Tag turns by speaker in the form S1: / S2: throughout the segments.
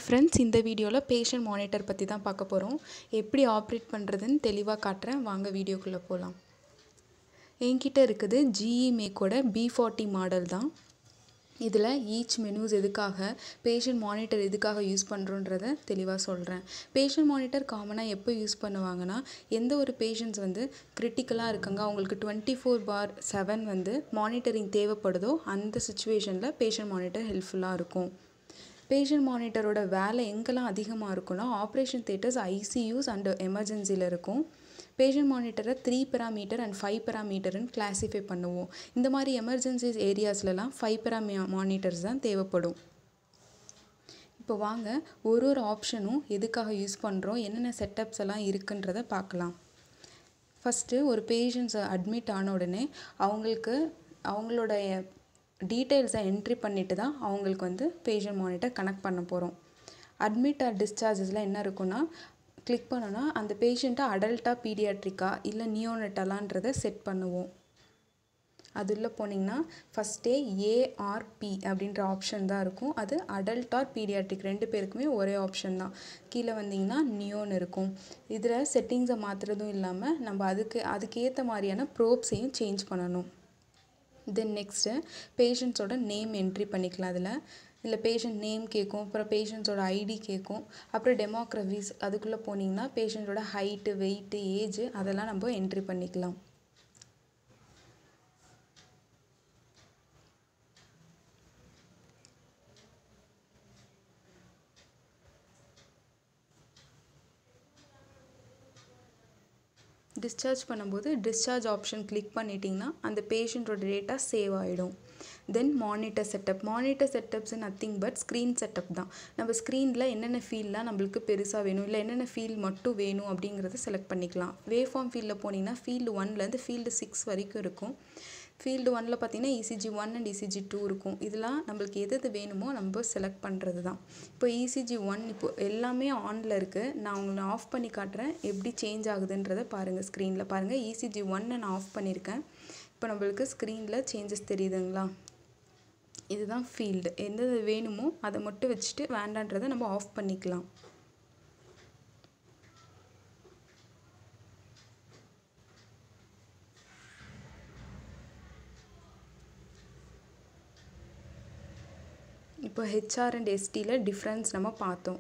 S1: friends இந்த வீடியோவில் patient monitor பற்றி தான் பார்க்க போகிறோம் எப்படி ஆப்ரேட் பண்ணுறதுன்னு தெளிவாக காட்டுறேன் வாங்க வீடியோக்குள்ளே போகலாம் என்கிட்ட இருக்குது ஜிஇ மேக்கோட பி ஃபார்ட்டி மாடல் தான் இதில் ஈச் மெனூஸ் எதுக்காக பேஷண்ட் மானிட்டர் எதுக்காக யூஸ் பண்ணுறோன்றத தெளிவாக சொல்கிறேன் பேஷண்ட் மானிட்டர் காமனாக எப்போ யூஸ் பண்ணுவாங்கன்னா எந்த ஒரு பேஷண்ட்ஸ் வந்து கிரிட்டிக்கலாக இருக்காங்க அவங்களுக்கு டுவெண்ட்டி ஃபோர் பார் செவன் வந்து மானிட்டரிங் தேவைப்படுதோ அந்த சுச்சுவேஷனில் பேஷண்ட் மானிட்டர் ஹெல்ப்ஃபுல்லாக இருக்கும் பேஷண்ட் மானிட்டரோட வேலை எங்கெல்லாம் அதிகமாக இருக்கும்னா ஆப்ரேஷன் தேட்டர்ஸ் ஐசியூஸ் அண்ட் எமர்ஜென்சியில் இருக்கும் பேஷண்ட் மானிட்டரை த்ரீ பெராமீட்டர் அண்ட் ஃபைவ் பெராமீட்டர்னு கிளாஸிஃபை பண்ணுவோம் இந்த மாதிரி எமர்ஜென்சிஸ் ஏரியாஸ்லலாம் ஃபைவ் பெராமி மானிட்டர்ஸ் தான் தேவைப்படும் இப்போ வாங்க ஒரு ஒரு ஆப்ஷனும் எதுக்காக யூஸ் பண்ணுறோம் என்னென்ன செட்டப்ஸ் எல்லாம் இருக்குன்றத பார்க்கலாம் ஃபஸ்ட்டு ஒரு பேஷண்ட்ஸ் அட்மிட் ஆன உடனே அவங்களுக்கு அவங்களோட டீட்டெயில்ஸை என்ட்ரி பண்ணிட்டு தான் அவங்களுக்கு வந்து பேஷண்ட் மானிட்டர் கனெக்ட் பண்ண போகிறோம் அட்மிட் ஆர் டிஸ்சார்ஜஸில் என்ன இருக்குன்னா கிளிக் பண்ணோன்னா அந்த பேஷண்ட்டை அடல்ட்டா பீடியாட்ரிக்கா இல்லை நியோனட்டாலான்றதை செட் பண்ணுவோம் அதில் போனீங்கன்னா ஃபஸ்ட்டே ஏஆர்பி அப்படின்ற ஆப்ஷன் தான் இருக்கும் அது அடல்ட் ஆர் பீடியாட்ரிக் ரெண்டு பேருக்குமே ஒரே ஆப்ஷன் தான் கீழே வந்தீங்கன்னா நியோன்னு இருக்கும் இதில் செட்டிங்ஸை மாற்றுறதும் இல்லாமல் நம்ம அதுக்கு அதுக்கேற்ற மாதிரியான ப்ரோப்ஸையும் சேஞ்ச் பண்ணணும் தென் நெக்ஸ்ட்டு பேஷண்ட்ஸோட நேம் என்ட்ரி பண்ணிக்கலாம் அதில் இல்லை பேஷண்ட் நேம் கேட்கும் அப்புறம் பேஷண்ட்ஸோட ஐடி கேட்கும் அப்புறம் டெமோக்ரஃபிஸ் அதுக்குள்ளே போனீங்கன்னா பேஷண்ட்டோட ஹைட்டு வெயிட்டு ஏஜ் அதெல்லாம் நம்ம என்ட்ரி பண்ணிக்கலாம் டிஸ்சார்ஜ் பண்ணும்போது டிஸ்சார்ஜ் ஆப்ஷன் கிளிக் பண்ணிட்டீங்கன்னா அந்த பேஷண்ட்டோட டேட்டா சேவ் ஆகிடும் then monitor setup monitor setups nothing but screen setup தான் நம்ம ஸ்க்ரீனில் என்னென்ன ஃபீல்லாம் நம்மளுக்கு பெருசாக வேணும் இல்லை என்னென்ன ஃபீல் மட்டும் வேணும் அப்படிங்கிறத செலக்ட் பண்ணிக்கலாம் வேவ் ஃபார்ம் ஃபீல்டில் போனீங்கன்னா ஃபீல்டு ஒன்லேருந்து ஃபீல்டு சிக்ஸ் வரைக்கும் இருக்கும் ஃபீல்டு ஒனில் பார்த்தீங்கன்னா ECG one and ECG two இருக்கும் இதெல்லாம் நம்மளுக்கு எது எது வேணுமோ நம்ம செலக்ட் பண்ணுறது தான் இப்போ இசிஜி ஒன் இப்போ எல்லாமே ஆனில் இருக்குது நான் உங்களை ஆஃப் பண்ணி காட்டுறேன் எப்படி சேஞ்ச் ஆகுதுன்றதை பாருங்கள் ஸ்க்ரீனில் பாருங்கள் இசிஜி ஒன்னை நான் ஆஃப் பண்ணியிருக்கேன் இப்போ நம்மளுக்கு ஸ்க்ரீனில் சேஞ்சஸ் தெரியுதுங்களா இதுதான் ஃபீல்டு எந்த வேணுமோ அதை மட்டும் வச்சுட்டு வேண்டான்றதை நம்ம ஆஃப் பண்ணிக்கலாம் இப்போ ஹெச்ஆர் அண்ட் எஸ்டியில் டிஃப்ரென்ஸ் நம்ம பார்த்தோம்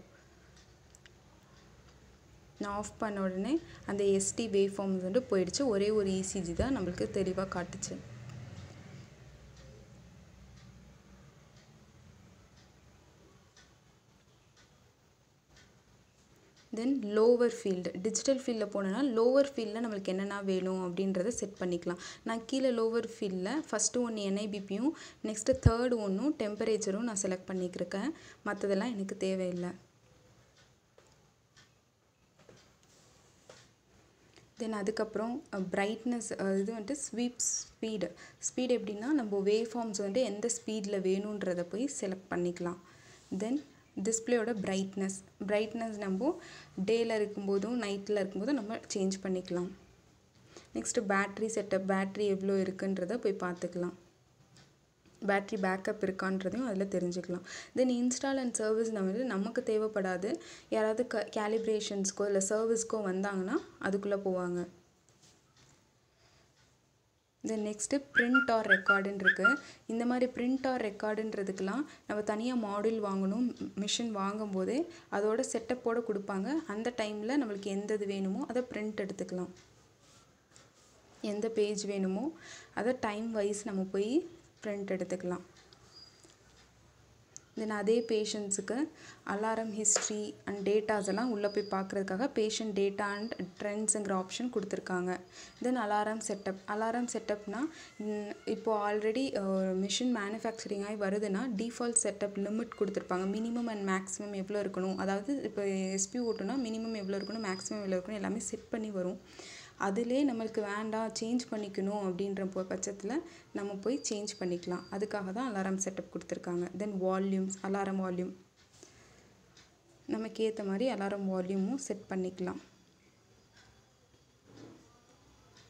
S1: நான் ஆஃப் பண்ண உடனே அந்த எஸ்டி வேவ் ஃபார்ம்ஸ் வந்து போயிடுச்சு ஒரே ஒரு இசிஜி தான் நம்மளுக்கு தெளிவாக காட்டுச்சு தென் லோவர் ஃபீல்டு டிஜிட்டல் ஃபீல்டில் போனோன்னா லோவர் ஃபீல்டில் நம்மளுக்கு என்னென்ன வேணும் அப்படின்றத செட் பண்ணிக்கலாம் நான் கீழே லோவர் ஃபீல்டில் ஃபஸ்ட்டு ஒன்று என்ஐபிபியும் நெக்ஸ்ட்டு தேர்டு ஒன்றும் டெம்பரேச்சரும் நான் செலக்ட் பண்ணிக்கிருக்கேன் மற்றதெல்லாம் எனக்கு தேவையில்லை தென் அதுக்கப்புறம் பிரைட்னஸ் இது வந்துட்டு ஸ்வீப் ஸ்பீடு ஸ்பீடு எப்படின்னா நம்ம வேவ் ஃபார்ம்ஸ் வந்து எந்த ஸ்பீடில் வேணுன்றதை போய் செலக்ட் பண்ணிக்கலாம் தென் டிஸ்பிளேயோட பிரைட்னஸ் பிரைட்னஸ் நம்ம டேயில் இருக்கும்போதும் நைட்டில் இருக்கும்போதும் நம்ம சேஞ்ச் பண்ணிக்கலாம் நெக்ஸ்ட்டு பேட்ரி செட்டப் பேட்ரி எவ்வளோ இருக்குன்றதை போய் பார்த்துக்கலாம் பேட்ரி பேக்கப் இருக்கான்றதையும் அதில் தெரிஞ்சுக்கலாம் தென் இன்ஸ்டால் அண்ட் சர்வீஸ் வந்து நமக்கு தேவைப்படாது யாராவது க கேலிப்ரேஷன்ஸ்க்கோ இல்லை சர்வீஸ்க்கோ வந்தாங்கன்னா அதுக்குள்ளே போவாங்க தென் நெக்ஸ்ட்டு பிரிண்ட் ஆர் ரெக்கார்டுன்னு இருக்குது இந்த மாதிரி பிரிண்ட் ஆர் ரெக்கார்டுன்றதுக்கெலாம் நம்ம தனியாக மாடியூல் வாங்கணும் மிஷின் வாங்கும்போதே அதோட செட்டப்போடு கொடுப்பாங்க அந்த டைமில் நம்மளுக்கு எந்த இது வேணுமோ அதை பிரிண்ட் எடுத்துக்கலாம் எந்த பேஜ் வேணுமோ அதை டைம் வைஸ் நம்ம போய் பிரிண்ட் எடுத்துக்கலாம் தென் அதே பேஷண்ட்ஸுக்கு அலாரம் ஹிஸ்ட்ரி அண்ட் டேட்டாஸ் எல்லாம் உள்ளே போய் பார்க்குறதுக்காக பேஷண்ட் டேட்டா அண்ட் ட்ரெண்ட்ஸுங்கிற ஆப்ஷன் கொடுத்துருக்காங்க தென் அலாரம் செட்டப் அலாரம் செட்டப்னா இப்போது ஆல்ரெடி மிஷின் மேனுஃபேக்சரிங் ஆகி வருதுன்னா டிஃபால்ட் செட்டப் லிமிட் கொடுத்துருப்பாங்க மினிமம் அண்ட் மேக்ஸிமம் எவ்வளோ இருக்கணும் அதாவது இப்போ எஸ்பி ஓட்டுனா மினிமம் எவ்வளோ இருக்கணும் மேக்ஸிமம் எவ்வளோ இருக்கணும் எல்லாமே செட் பண்ணி வரும் அதிலே நம்மளுக்கு வேண்டாம் சேஞ்ச் பண்ணிக்கணும் அப்படின்ற பட்சத்தில் நம்ம போய் சேஞ்ச் பண்ணிக்கலாம் அதுக்காக தான் அலாரம் செட்டப் கொடுத்துருக்காங்க தென் வால்யூம்ஸ் அலாரம் வால்யூம் நமக்கு ஏற்ற மாதிரி அலாரம் வால்யூமும் செட் பண்ணிக்கலாம்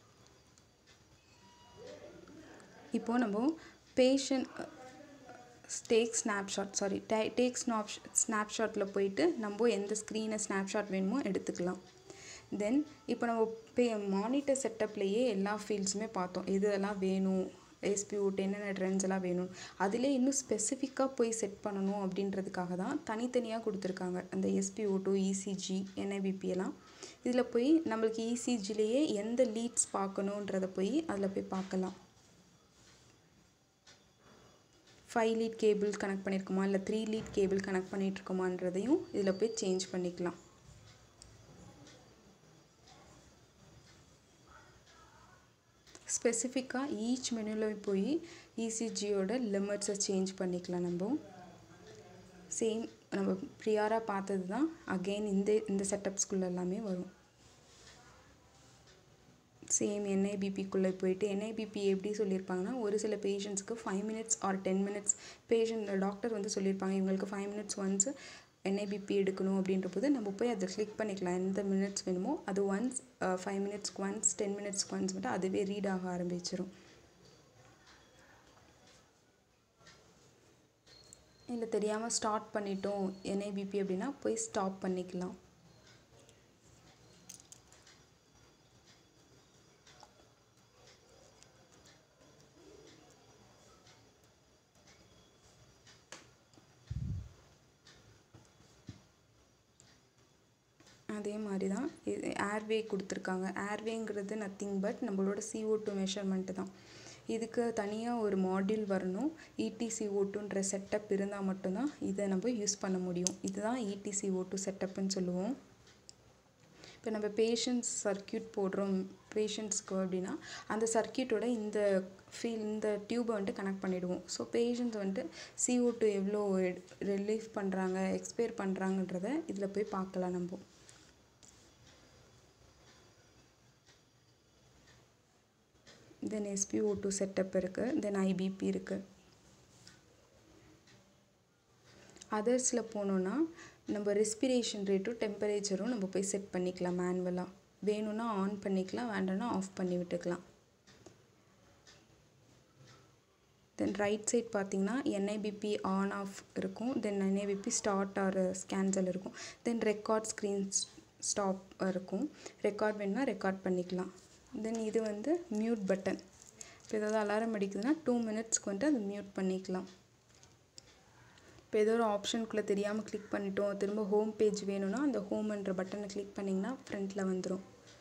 S1: இப்போது நம்ம பேஷண்ட் டேக் ஸ்னாப்ஷாட் சாரி டே டேக் ஸ்னாப் ஸ்னாப்ஷாட்டில் போயிட்டு நம்ம எந்த ஸ்க்ரீனை ஸ்னாப்ஷாட் வேணுமோ எடுத்துக்கலாம் தென் இப்போ நம்ம பே மானிட்டர் செட்டப்லேயே எல்லா ஃபீல்ட்ஸுமே பார்த்தோம் எதெல்லாம் வேணும் எஸ்பியூட் என்னென்ன ட்ரெண்ட்ஸ் எல்லாம் வேணும் அதிலே இன்னும் ஸ்பெசிஃபிக்காக போய் செட் பண்ணணும் அப்படின்றதுக்காக தான் தனித்தனியாக கொடுத்துருக்காங்க அந்த எஸ்பிஓ இசிஜி என்ஐபிபி எல்லாம் இதில் போய் நம்மளுக்கு இசிஜிலேயே எந்த லீட்ஸ் பார்க்கணுன்றத போய் அதில் போய் பார்க்கலாம் ஃபைவ் லீட் கேபிள் கனெக்ட் பண்ணியிருக்கோமா இல்லை த்ரீ லீட் கேபிள் கனெக்ட் பண்ணிகிட்ருக்கோமான்றதையும் இதில் போய் சேஞ்ச் பண்ணிக்கலாம் ஸ்பெசிஃபிக்காக ஈச் மெனுவில் போய் இசிஜியோட லிமிட்ஸை சேஞ்ச் பண்ணிக்கலாம் நம்ம சேம் நம்ம ப்ரியாராக பார்த்தது தான் அகெயின் இந்த இந்த செட்டப்ஸ்குள்ளே எல்லாமே வரும் சேம் என்ஐபிபிக்குள்ளே போயிட்டு என்ஐபிபி எப்படி சொல்லியிருப்பாங்கன்னா ஒரு சில பேஷண்ட்ஸ்க்கு five minutes or ten minutes patient doctor வந்து சொல்லியிருப்பாங்க இவங்களுக்கு ஃபைவ் மினிட்ஸ் ஒன்ஸ் என்ஐபிபி எடுக்கணும் அப்படின்ற போது நம்ம போய் அதை கிளிக் பண்ணிக்கலாம் எந்த மினிட்ஸ் வேணுமோ அது ஒன்ஸ் ஃபைவ் மினிட்ஸ்க்கு ஒன்ஸ் டென் மினிட்ஸ்க்கு ஒன்ஸ் மட்டும் அதுவே ரீட் ஆக ஆரம்பிச்சிடும் இல்லை தெரியாமல் ஸ்டார்ட் பண்ணிட்டோம் என்ஐபிபி அப்படின்னா போய் ஸ்டாப் பண்ணிக்கலாம் அதே மாதிரி தான் இது ஏர்வே கொடுத்துருக்காங்க ஏர்வேங்கிறது நத்திங் பட் நம்மளோட CO2 டூ மெஷர்மெண்ட்டு தான் இதுக்கு தனியாக ஒரு மாடியூல் வரணும் இடிசிஓ டூன்ற செட்டப் இருந்தால் மட்டும்தான் இதை நம்ம யூஸ் பண்ண முடியும் இதுதான் இடிசிஓ டூ செட்டப்புன்னு சொல்லுவோம் இப்போ நம்ம பேஷண்ட்ஸ் சர்க்கியூட் போடுறோம் பேஷண்ட்ஸ்க்கு அப்படின்னா அந்த சர்க்கியூட்டோட இந்த ஃபீல் இந்த டியூபை வந்துட்டு கனெக்ட் பண்ணிவிடுவோம் ஸோ பேஷண்ட்ஸ் வந்துட்டு CO2 டூ எவ்வளோ ரிலீஃப் பண்ணுறாங்க எக்ஸ்பயர் பண்ணுறாங்கன்றத இதில் போய் பார்க்கலாம் நம்ம தென் எஸ்பிஓ டூ செட்டப் இருக்குது தென் ஐபிபி இருக்குது அதர்ஸில் போனோன்னா நம்ம ரெஸ்பிரேஷன் ரேட்டும் டெம்பரேச்சரும் நம்ம போய் செட் பண்ணிக்கலாம் மேனுவலாக வேணும்னா ஆன் பண்ணிக்கலாம் வேண்டாம்னா ஆஃப் பண்ணி விட்டுக்கலாம் தென் ரைட் சைட் பார்த்தீங்கன்னா என்ஐபிபி ஆன் ஆஃப் இருக்கும் then NIBP start or cancel இருக்கும் தென் ரெக்கார்ட் ஸ்க்ரீன் ஸ்டாப் இருக்கும் ரெக்கார்ட் வேணும்னா ரெக்கார்ட் பண்ணிக்கலாம் தென் இது வந்து மியூட் பட்டன் இப்போ ஏதாவது அலாரம் அடிக்குதுன்னா டூ மினிட்ஸ்க்கு வந்துட்டு அது மியூட் பண்ணிக்கலாம் இப்போ ஏதோ ஒரு ஆப்ஷனுக்குள்ளே தெரியாமல் கிளிக் பண்ணிட்டோம் திரும்ப ஹோம் பேஜ் வேணும்னா அந்த ஹோம்ன்ற பட்டனை கிளிக் பண்ணிங்கன்னா ஃப்ரண்ட்டில் வந்துடும்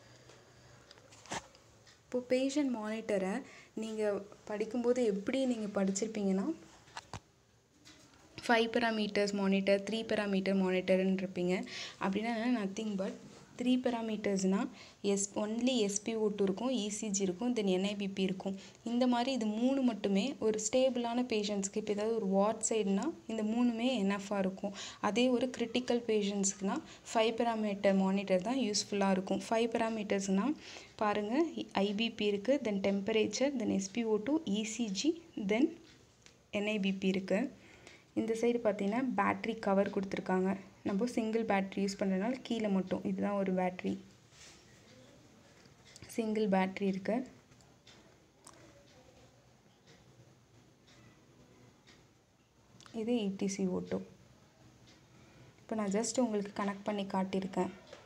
S1: இப்போது பேஷண்ட் மானிட்டரை நீங்கள் படிக்கும்போது எப்படி நீங்கள் படிச்சிருப்பீங்கன்னா five parameters monitor three parameter மானிட்டர்னு இருப்பீங்க அப்படின்னா நத்திங் பட் த்ரீ பெராமீட்டர்ஸ்னால் எஸ் ஒன்லி எஸ்பிஓ டூ இருக்கும் இசிஜி இருக்கும் தென் என்ஐபிபி இருக்கும் இந்த மாதிரி இது மூணு மட்டுமே ஒரு ஸ்டேபிளான பேஷண்ட்ஸ்க்கு இப்போ ஏதாவது ஒரு வார்ட் சைடுனா இந்த மூணுமே என்எஃபாக இருக்கும் அதே ஒரு கிரிட்டிக்கல் பேஷண்ட்ஸ்க்குனா ஃபைவ் பெராமீட்டர் மானிட்டர் தான் யூஸ்ஃபுல்லாக இருக்கும் ஃபைவ் பெராமீட்டர்ஸ்னால் பாருங்கள் ஐபிபி இருக்குது then temperature then SPO two ECG then NIBP இருக்குது இந்த சைடு பார்த்தீங்கன்னா பேட்ரி கவர் கொடுத்துருக்காங்க நம்ம சிங்கிள் பேட்ரி யூஸ் பண்ணுறதுனால கீழே மட்டும் இதுதான் ஒரு பேட்ரி சிங்கிள் பேட்ரி இருக்கு இது இடிசி ஓட்டோ இப்போ நான் ஜஸ்ட் உங்களுக்கு கனெக்ட் பண்ணி காட்டியிருக்கேன்